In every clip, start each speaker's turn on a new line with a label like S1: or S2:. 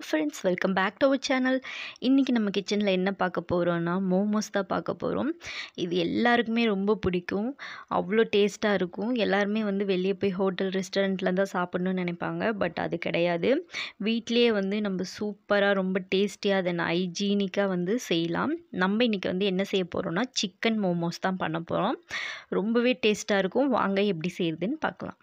S1: friends welcome back to our channel இன்றைக்கி நம்ம கிச்சனில் என்ன பார்க்க போகிறோன்னா மோமோஸ் தான் பார்க்க போகிறோம் இது எல்லாருக்குமே ரொம்ப பிடிக்கும் அவ்வளோ டேஸ்ட்டாக இருக்கும் எல்லாருமே வந்து வெளியே போய் ஹோட்டல் ரெஸ்டாரண்ட்டில் தான் சாப்பிட்ணுன்னு நினைப்பாங்க பட் அது கிடையாது வீட்லேயே வந்து நம்ம சூப்பராக ரொம்ப டேஸ்டியாக தென் ஹைஜீனிக்காக வந்து செய்யலாம் நம்ம இன்றைக்கி வந்து என்ன செய்ய போகிறோன்னா சிக்கன் மோமோஸ் தான் பண்ண போகிறோம் ரொம்பவே டேஸ்ட்டாக இருக்கும் வாங்க எப்படி செய்யுதுன்னு பார்க்கலாம்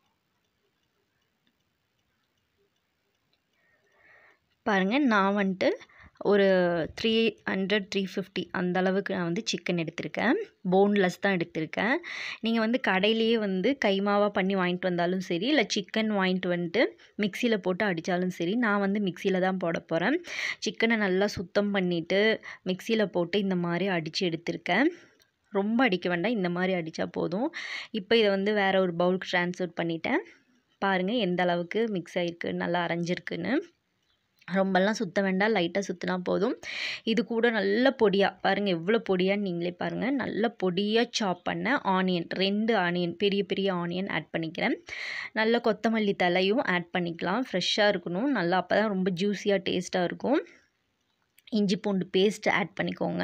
S1: பாருங்கள் நான் வந்துட்டு ஒரு த்ரீ ஹண்ட்ரட் த்ரீ ஃபிஃப்டி அந்த அளவுக்கு நான் வந்து சிக்கன் எடுத்திருக்கேன் போன்லெஸ் தான் எடுத்திருக்கேன் நீங்கள் வந்து கடையிலேயே வந்து கைமாவாக பண்ணி வாங்கிட்டு வந்தாலும் சரி இல்லை சிக்கன் வாங்கிட்டு வந்துட்டு மிக்சியில் போட்டு அடித்தாலும் சரி நான் வந்து மிக்சியில் தான் போட போகிறேன் சிக்கனை நல்லா சுத்தம் பண்ணிவிட்டு மிக்சியில் போட்டு இந்த மாதிரி அடித்து எடுத்திருக்கேன் ரொம்ப அடிக்க வேண்டாம் இந்த மாதிரி அடித்தா போதும் இப்போ இதை வந்து வேறு ஒரு பவுலுக்கு ட்ரான்ஸ்ஃபர் பண்ணிட்டேன் பாருங்கள் எந்த அளவுக்கு மிக்ஸ் ஆகிருக்கு நல்லா அரைஞ்சிருக்குன்னு ரொம்பலாம் சுற்ற வேண்டாம் லைட்டாக சுற்றினா போதும் இது கூட நல்ல பொடியாக பாருங்கள் எவ்வளோ பொடியான்னு நீங்களே பாருங்கள் நல்ல பொடியாக சாப் பண்ண ஆனியன் ரெண்டு ஆனியன் பெரிய பெரிய ஆனியன் ஆட் பண்ணிக்கிறேன் நல்ல கொத்தமல்லி தலையும் ஆட் பண்ணிக்கலாம் ஃப்ரெஷ்ஷாக இருக்கணும் நல்லா அப்போ தான் ரொம்ப ஜூஸியாக டேஸ்ட்டாக இருக்கும் இஞ்சி பூண்டு பேஸ்ட் ஆட் பண்ணிக்கோங்க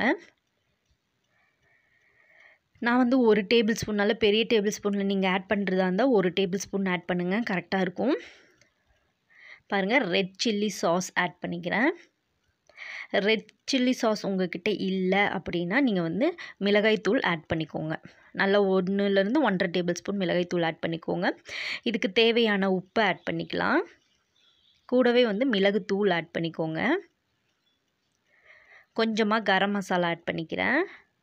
S1: நான் வந்து ஒரு டேபிள் ஸ்பூன் நல்ல பெரிய டேபிள் ஸ்பூனில் நீங்கள் ஆட் பண்ணுறதா இருந்தால் ஒரு டேபிள் ஸ்பூன் ஆட் பண்ணுங்கள் கரெக்டாக இருக்கும் பாருங்கள் ரெட் சில்லி சாஸ் ஆட் பண்ணிக்கிறேன் ரெட் சில்லி சாஸ் உங்ககிட்ட இல்லை அப்படின்னா நீங்கள் வந்து மிளகாய்த்தூள் ஆட் பண்ணிக்கோங்க நல்லா ஒன்றுலேருந்து ஒன்றரை டேபிள் ஸ்பூன் மிளகாய்த்தூள் ஆட் பண்ணிக்கோங்க இதுக்கு தேவையான உப்பு ஆட் பண்ணிக்கலாம் கூடவே வந்து மிளகுத்தூள் ஆட் பண்ணிக்கோங்க கொஞ்சமாக கரம் மசாலா ஆட் பண்ணிக்கிறேன்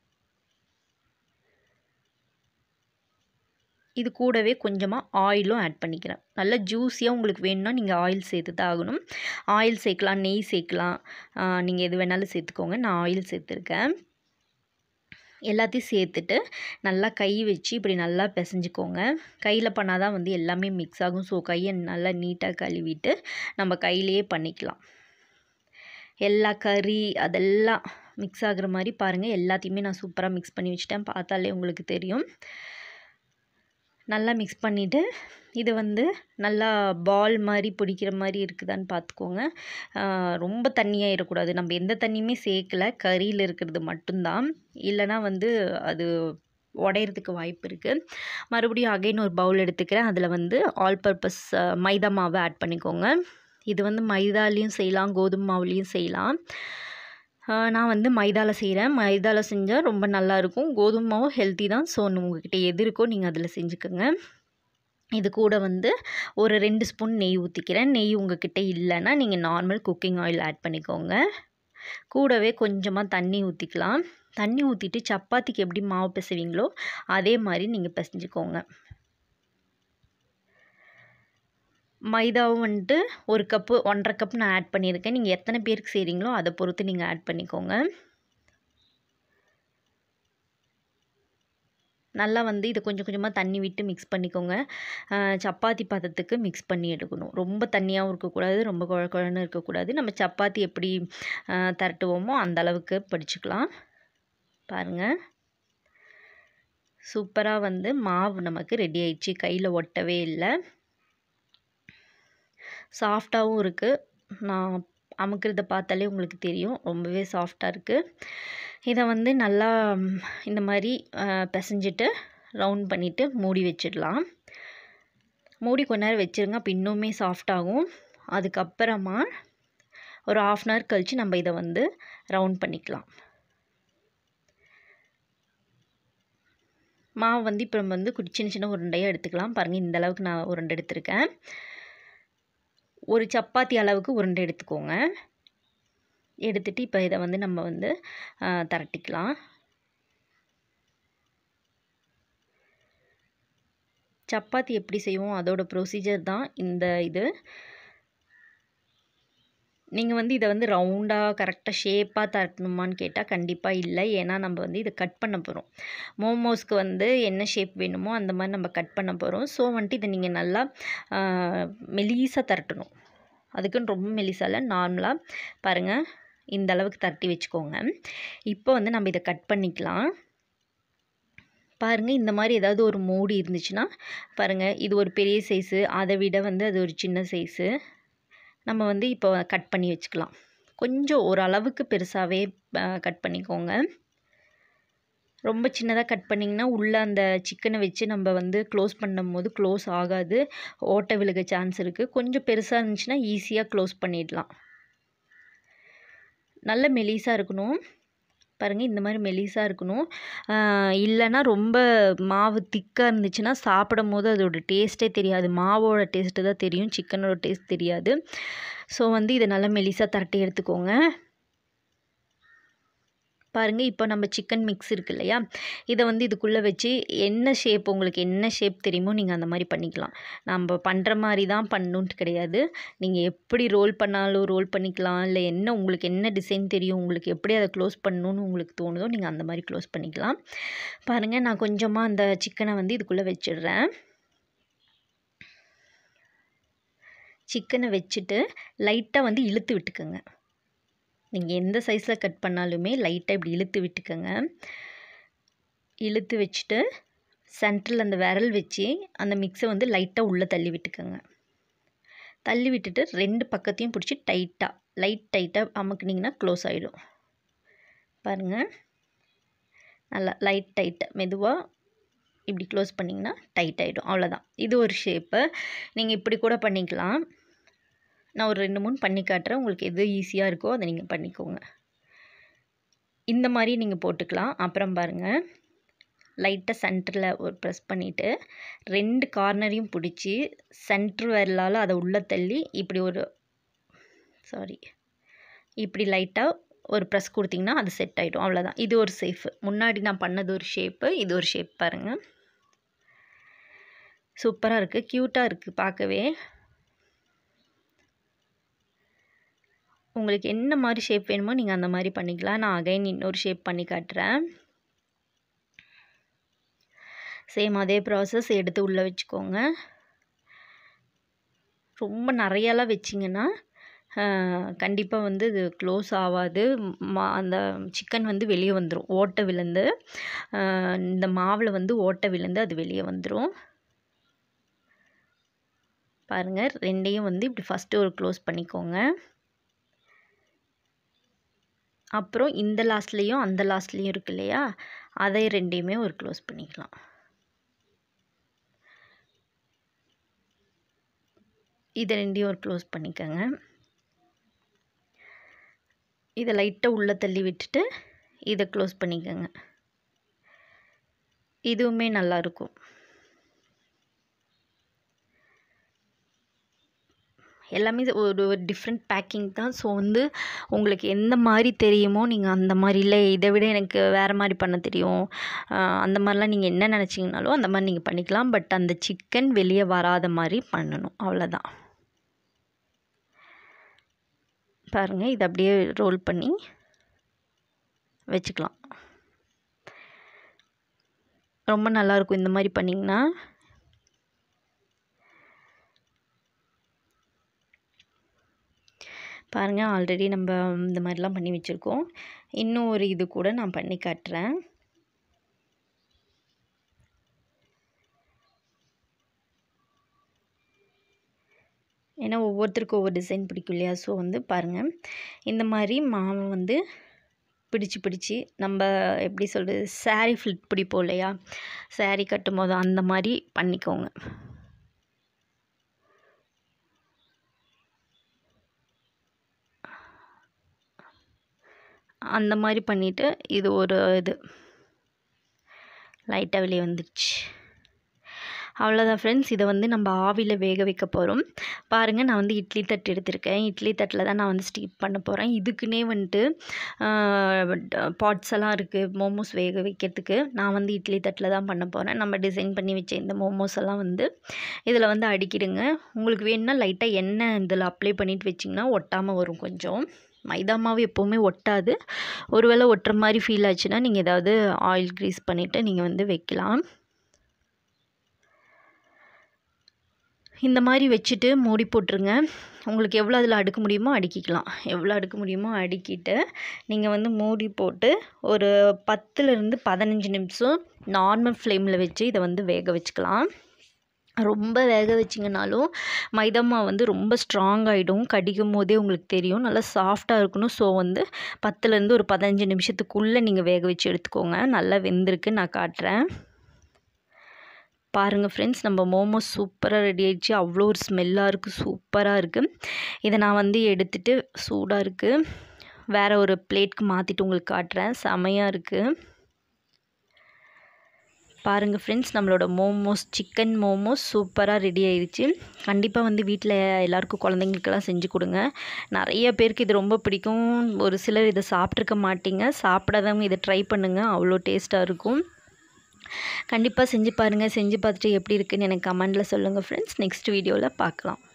S1: இது கூடவே கொஞ்சமாக ஆயிலும் ஆட் பண்ணிக்கிறேன் நல்லா ஜூஸியாக உங்களுக்கு வேணும்னா நீங்கள் ஆயில் சேர்த்து தான் ஆகணும் ஆயில் சேர்க்கலாம் நெய் சேர்க்கலாம் நீங்கள் எது வேணாலும் சேர்த்துக்கோங்க நான் ஆயில் சேர்த்துருக்கேன் எல்லாத்தையும் சேர்த்துட்டு நல்லா கை வச்சு இப்படி நல்லா பிசைஞ்சிக்கோங்க கையில் பண்ணால் தான் வந்து எல்லாமே மிக்ஸ் ஆகும் ஸோ கையை நல்லா நீட்டாக கழுவிட்டு நம்ம கையிலையே பண்ணிக்கலாம் எல்லா கறி அதெல்லாம் மிக்ஸ் ஆகுற மாதிரி பாருங்கள் எல்லாத்தையுமே நான் சூப்பராக மிக்ஸ் பண்ணி வச்சுட்டேன் பார்த்தாலே உங்களுக்கு தெரியும் நல்லா மிக்ஸ் பண்ணிவிட்டு இது வந்து நல்லா பால் மாதிரி பிடிக்கிற மாதிரி இருக்குதான்னு பார்த்துக்கோங்க ரொம்ப தண்ணியாகிடக்கூடாது நம்ம எந்த தண்ணியுமே சேர்க்கல கறியில் இருக்கிறது மட்டும்தான் இல்லைனா வந்து அது உடையிறதுக்கு வாய்ப்பு இருக்குது மறுபடியும் அகைன் ஒரு பவுல் எடுத்துக்கிறேன் அதில் வந்து ஆல் பர்பஸ் மைதா மாவை ஆட் பண்ணிக்கோங்க இது வந்து மைதாலேயும் செய்யலாம் கோதுமை மாவுலேயும் செய்யலாம் நான் வந்து மைதாவில் செய்கிறேன் மைதாவில் செஞ்சால் ரொம்ப நல்லாயிருக்கும் கோதுமை மாவும் ஹெல்த்தி தான் ஸோ உங்கள்கிட்ட எது இருக்கோ நீங்கள் அதில் செஞ்சுக்கோங்க இது கூட வந்து ஒரு ரெண்டு ஸ்பூன் நெய் ஊற்றிக்கிறேன் நெய் உங்ககிட்ட இல்லைன்னா நீங்கள் நார்மல் குக்கிங் ஆயில் ஆட் பண்ணிக்கோங்க கூடவே கொஞ்சமாக தண்ணி ஊற்றிக்கலாம் தண்ணி ஊற்றிட்டு சப்பாத்திக்கு எப்படி மாவு பிசைவீங்களோ அதே மாதிரி நீங்கள் பிசைஞ்சுக்கோங்க மைதாவும் வந்துட்டு ஒரு கப்பு ஒன்றரை கப் நான் ஆட் பண்ணியிருக்கேன் நீங்கள் எத்தனை பேருக்கு செய்கிறீங்களோ அதை பொறுத்து நீங்கள் ஆட் பண்ணிக்கோங்க நல்லா வந்து இதை கொஞ்சம் கொஞ்சமாக தண்ணி விட்டு மிக்ஸ் பண்ணிக்கோங்க சப்பாத்தி பதத்துக்கு மிக்ஸ் பண்ணி எடுக்கணும் ரொம்ப தண்ணியாகவும் இருக்கக்கூடாது ரொம்ப குழ குழன்னு இருக்கக்கூடாது நம்ம சப்பாத்தி எப்படி திரட்டுவோமோ அந்த அளவுக்கு படிச்சுக்கலாம் பாருங்கள் சூப்பராக வந்து மாவு நமக்கு ரெடி ஆயிடுச்சு கையில் ஒட்டவே இல்லை சாஃப்டாகவும் இருக்குது நான் அமுக்கிறத பார்த்தாலே உங்களுக்கு தெரியும் ரொம்பவே சாஃப்டாக இருக்குது இதை வந்து நல்லா இந்த மாதிரி பிசைஞ்சிட்டு ரவுண்ட் பண்ணிவிட்டு மூடி வச்சிடலாம் மூடி கொஞ்ச நேரம் வச்சுருங்க அப்போ இன்னுமே சாஃப்டாகும் அதுக்கப்புறமா ஒரு ஆஃப் அன் ஹவர் கழித்து நம்ம இதை வந்து ரவுண்ட் பண்ணிக்கலாம் மாவு வந்து இப்போ நம்ம வந்து குடி சின்ன சின்ன உருண்டையாக எடுத்துக்கலாம் பாருங்கள் இந்த அளவுக்கு நான் உருண்டை எடுத்திருக்கேன் ஒரு சப்பாத்தி அளவுக்கு உருண்டை எடுத்துக்கோங்க எடுத்துகிட்டு இப்போ இதை வந்து நம்ம வந்து திரட்டிக்கலாம் சப்பாத்தி எப்படி செய்வோம் அதோட ப்ரொசீஜர் தான் இந்த இது நீங்கள் வந்து இதை வந்து ரவுண்டாக கரெக்டாக ஷேப்பாக தரட்டணுமான்னு கேட்டால் கண்டிப்பாக இல்லை ஏன்னா நம்ம வந்து இதை கட் பண்ண போகிறோம் மோமோஸ்க்கு வந்து என்ன ஷேப் வேணுமோ அந்த மாதிரி நம்ம கட் பண்ண போகிறோம் ஸோ வந்துட்டு இதை நீங்கள் நல்லா மெலீஸாக தரட்டணும் அதுக்குன்னு ரொம்ப மெலிசால நார்மலாக பாருங்கள் இந்த அளவுக்கு தட்டி வச்சுக்கோங்க இப்போ வந்து நம்ம இதை கட் பண்ணிக்கலாம் பாருங்கள் இந்த மாதிரி ஏதாவது ஒரு மூடி இருந்துச்சுன்னா பாருங்கள் இது ஒரு பெரிய சைஸு அதை விட வந்து அது ஒரு சின்ன சைஸு நம்ம வந்து இப்போ கட் பண்ணி வச்சுக்கலாம் கொஞ்சம் ஓரளவுக்கு பெருசாகவே கட் பண்ணிக்கோங்க ரொம்ப சின்னதாக கட் பண்ணிங்கன்னா உள்ளே அந்த சிக்கனை வச்சு நம்ம வந்து க்ளோஸ் பண்ணும்போது க்ளோஸ் ஆகாது ஓட்டை விழுக சான்ஸ் இருக்குது கொஞ்சம் பெருசாக இருந்துச்சுன்னா ஈஸியாக க்ளோஸ் பண்ணிடலாம் நல்ல மெலிசாக இருக்கணும் பாருங்கள் இந்த மாதிரி மெலிசாக இருக்கணும் இல்லைன்னா ரொம்ப மாவு திக்காக இருந்துச்சுன்னா சாப்பிடும் போது அதோட டேஸ்ட்டே தெரியாது மாவோட டேஸ்ட்டு தான் தெரியும் சிக்கனோட டேஸ்ட் தெரியாது ஸோ வந்து இதை நல்லா மெலிசாக தரட்டி எடுத்துக்கோங்க பாருங்கள் இப்போ நம்ம சிக்கன் மிக்ஸ் இருக்கு இல்லையா இதை வந்து இதுக்குள்ளே வச்சு என்ன ஷேப் உங்களுக்கு என்ன ஷேப் தெரியுமோ நீங்கள் அந்த மாதிரி பண்ணிக்கலாம் நம்ம பண்ணுற மாதிரி தான் பண்ணணுன்ட்டு கிடையாது நீங்கள் எப்படி ரோல் பண்ணாலும் ரோல் பண்ணிக்கலாம் இல்லை என்ன உங்களுக்கு என்ன டிசைன் தெரியும் உங்களுக்கு எப்படி அதை க்ளோஸ் பண்ணணுன்னு உங்களுக்கு தோணுதோ நீங்கள் அந்த மாதிரி க்ளோஸ் பண்ணிக்கலாம் பாருங்கள் நான் கொஞ்சமாக அந்த சிக்கனை வந்து இதுக்குள்ளே வச்சிடுறேன் சிக்கனை வச்சுட்டு லைட்டாக வந்து இழுத்து விட்டுக்கோங்க நீங்கள் எந்த சைஸில் கட் பண்ணாலுமே லைட்டாக இப்படி இழுத்து விட்டுக்கோங்க இழுத்து வச்சுட்டு சென்டரில் அந்த விரல் வச்சு அந்த மிக்ஸை வந்து லைட்டாக உள்ளே தள்ளி விட்டுக்கோங்க தள்ளி விட்டுட்டு ரெண்டு பக்கத்தையும் பிடிச்சி டைட்டாக லைட் டைட்டாக அமுக்குனிங்கன்னா க்ளோஸ் ஆகிடும் பாருங்கள் நல்லா லைட் டைட்டாக மெதுவாக இப்படி க்ளோஸ் பண்ணிங்கன்னா டைட் ஆகிடும் அவ்வளோதான் இது ஒரு ஷேப்பு நீங்கள் இப்படி கூட பண்ணிக்கலாம் நான் ஒரு ரெண்டு மூணு பண்ணி காட்டுறேன் உங்களுக்கு எது ஈஸியாக இருக்கோ அதை நீங்கள் பண்ணிக்கோங்க இந்த மாதிரி நீங்கள் போட்டுக்கலாம் அப்புறம் பாருங்கள் லைட்டாக சென்டரில் ஒரு ப்ரெஸ் பண்ணிவிட்டு ரெண்டு கார்னரையும் பிடிச்சி சென்ட்ரு விரலால் அதை உள்ளே தள்ளி இப்படி ஒரு சாரி இப்படி லைட்டாக ஒரு ப்ரெஸ் கொடுத்திங்கன்னா அது செட் ஆகிடும் அவ்வளோதான் இது ஒரு சேஃபு முன்னாடி நான் பண்ணது ஒரு ஷேப்பு இது ஒரு ஷேப் பாருங்கள் சூப்பராக இருக்குது க்யூட்டாக இருக்குது பார்க்கவே உங்களுக்கு என்ன மாதிரி ஷேப் வேணுமோ நீங்கள் அந்த மாதிரி பண்ணிக்கலாம் நான் அகைன் இன்னொரு ஷேப் பண்ணி காட்டுறேன் சேம் அதே ப்ராசஸ் எடுத்து உள்ளே வச்சுக்கோங்க ரொம்ப நிறையலாம் வச்சிங்கன்னா கண்டிப்பாக வந்து இது க்ளோஸ் ஆகாது மா அந்த சிக்கன் வந்து வெளியே வந்துடும் ஓட்டை விழுந்து இந்த மாவில் வந்து ஓட்டை விழுந்து அது வெளியே வந்துடும் பாருங்கள் ரெண்டையும் வந்து இப்படி ஃபஸ்ட்டு ஒரு க்ளோஸ் பண்ணிக்கோங்க அப்புறம் இந்த லாஸ்ட்லேயும் அந்த லாஸ்ட்லேயும் இருக்கு இல்லையா அதை ரெண்டையுமே ஒரு க்ளோஸ் பண்ணிக்கலாம் இதை ரெண்டையும் ஒரு க்ளோஸ் பண்ணிக்கோங்க இதை லைட்டாக உள்ளே தள்ளி விட்டுட்டு இதை க்ளோஸ் பண்ணிக்கோங்க இதுவுமே நல்லாயிருக்கும் எல்லாமே ஒரு டிஃப்ரெண்ட் பேக்கிங் தான் ஸோ வந்து உங்களுக்கு எந்த மாதிரி தெரியுமோ நீங்கள் அந்த மாதிரி இல்லை இதை விட எனக்கு வேறு மாதிரி பண்ண தெரியும் அந்த மாதிரிலாம் நீங்கள் என்ன நினச்சிங்கனாலும் அந்த மாதிரி நீங்கள் பண்ணிக்கலாம் பட் அந்த சிக்கன் வெளியே வராத மாதிரி பண்ணணும் அவ்வளோதான் பாருங்கள் இதை அப்படியே ரோல் பண்ணி வச்சுக்கலாம் ரொம்ப நல்லாயிருக்கும் இந்த மாதிரி பண்ணிங்கன்னா பாருங்கள் ஆல்ரெடி நம்ம இந்த மாதிரிலாம் பண்ணி வச்சுருக்கோம் இன்னும் ஒரு இது கூட நான் பண்ணி காட்டுறேன் ஏன்னா ஒவ்வொருத்தருக்கும் ஒவ்வொரு டிசைன் பிடிக்கும் இல்லையா ஸோ வந்து பாருங்கள் இந்த மாதிரி மாவை வந்து பிடிச்சு பிடிச்சி நம்ம எப்படி சொல்கிறது சாரீ ஃபிளிட் பிடிப்போம் இல்லையா சாரீ கட்டும் போது அந்த மாதிரி பண்ணிக்கோங்க அந்த மாதிரி பண்ணிவிட்டு இது ஒரு இது லைட்டாக வெளியே வந்துடுச்சு அவ்வளோதான் ஃப்ரெண்ட்ஸ் இதை வந்து நம்ம ஆவியில் வேக வைக்க போகிறோம் பாருங்கள் நான் வந்து இட்லி தட்டு எடுத்திருக்கேன் இட்லி தட்டில் தான் நான் வந்து ஸ்டீப் பண்ண போகிறேன் இதுக்குன்னே வந்துட்டு பாட்ஸ் எல்லாம் இருக்குது மோமோஸ் வேக வைக்கிறதுக்கு நான் வந்து இட்லி தட்டில் தான் பண்ண போகிறேன் நம்ம டிசைன் பண்ணி வச்ச இந்த மோமோஸ் எல்லாம் வந்து இதில் வந்து அடிக்கிடுங்க உங்களுக்கு வேணும்னா லைட்டாக எண்ணெய் இதில் அப்ளை பண்ணிட்டு வச்சிங்கன்னா ஒட்டாமல் வரும் கொஞ்சம் மைதா மாவு எப்போவுமே ஒட்டாது ஒருவேளை ஒட்டுற மாதிரி ஃபீல் ஆச்சுன்னா நீங்கள் ஏதாவது ஆயில் க்ரீஸ் பண்ணிவிட்டு நீங்கள் வந்து வைக்கலாம் இந்த மாதிரி வச்சுட்டு மூடி போட்டுருங்க உங்களுக்கு எவ்வளோ அதில் அடுக்க முடியுமோ அடுக்கிக்கலாம் எவ்வளோ அடுக்க முடியுமோ அடுக்கிட்டு நீங்கள் வந்து மூடி போட்டு ஒரு பத்துலேருந்து பதினஞ்சு நிமிஷம் நார்மல் ஃப்ளேமில் வச்சு இதை வந்து வேக வச்சுக்கலாம் ரொம்ப வேக வச்சிங்கனாலும் மைதா மாவு வந்து ரொம்ப ஸ்ட்ராங் ஆகிடும் கடிக்கும் போதே உங்களுக்கு தெரியும் நல்லா சாஃப்டாக இருக்கணும் ஸோ வந்து பத்துலேருந்து ஒரு பதினஞ்சு நிமிஷத்துக்குள்ளே நீங்கள் வேக வச்சு எடுத்துக்கோங்க நல்லா வெந்திருக்கு நான் காட்டுறேன் பாருங்கள் ஃப்ரெண்ட்ஸ் நம்ம மோமோஸ் சூப்பராக ரெடி ஆயிடுச்சு அவ்வளோ ஒரு ஸ்மெல்லாக இருக்குது சூப்பராக இருக்குது இதை நான் வந்து எடுத்துகிட்டு சூடாக இருக்குது வேறு ஒரு பிளேட்க்கு மாற்றிட்டு உங்களுக்கு காட்டுறேன் செமையாக இருக்குது பாருங்கள் ஃப்ரெண்ட்ஸ் நம்மளோட மோமோஸ் சிக்கன் மோமோஸ் சூப்பராக ரெடி ஆயிடுச்சு கண்டிப்பாக வந்து வீட்டில் எல்லாருக்கும் குழந்தைங்களுக்கெல்லாம் செஞ்சு கொடுங்க நிறைய பேருக்கு இது ரொம்ப பிடிக்கும் ஒரு சிலர் இதை சாப்பிட்ருக்க மாட்டீங்க சாப்பிடாதவங்க இதை ட்ரை பண்ணுங்கள் அவ்வளோ டேஸ்ட்டாக இருக்கும் கண்டிப்பாக செஞ்சு பாருங்கள் செஞ்சு பார்த்துட்டு எப்படி இருக்குன்னு எனக்கு கமெண்டில் சொல்லுங்கள் ஃப்ரெண்ட்ஸ் நெக்ஸ்ட் வீடியோவில் பார்க்கலாம்